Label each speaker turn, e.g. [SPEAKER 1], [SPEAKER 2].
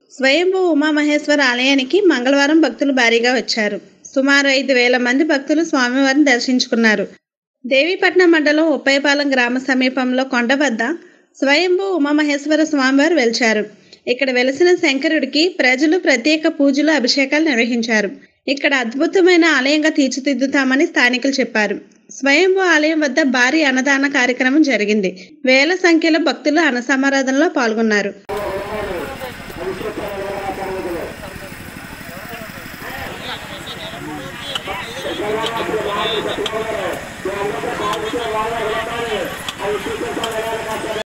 [SPEAKER 1] స్వయంభూ ఉమామహేశ్వర ఆలయానికి మంగళవారం భక్తులు భారీగా వచ్చారు సుమారు ఐదు వేల మంది భక్తులు స్వామివారిని దర్శించుకున్నారు దేవీపట్నం మండలం ఉప్పయపాలెం గ్రామ సమీపంలో కొండ వద్ద స్వయంభూ ఉమామహేశ్వర స్వామివారు వెలిచారు ఇక్కడ వెలిసిన శంకరుడికి ప్రజలు ప్రత్యేక పూజలు అభిషేకాలు నిర్వహించారు ఇక్కడ అద్భుతమైన ఆలయంగా తీర్చిదిద్దుతామని స్థానికులు చెప్పారు స్వయంభూ ఆలయం వద్ద భారీ అన్నదాన కార్యక్రమం జరిగింది వేల సంఖ్యలో భక్తులు అన్న సమారాధనలో పాల్గొన్నారు
[SPEAKER 2] అది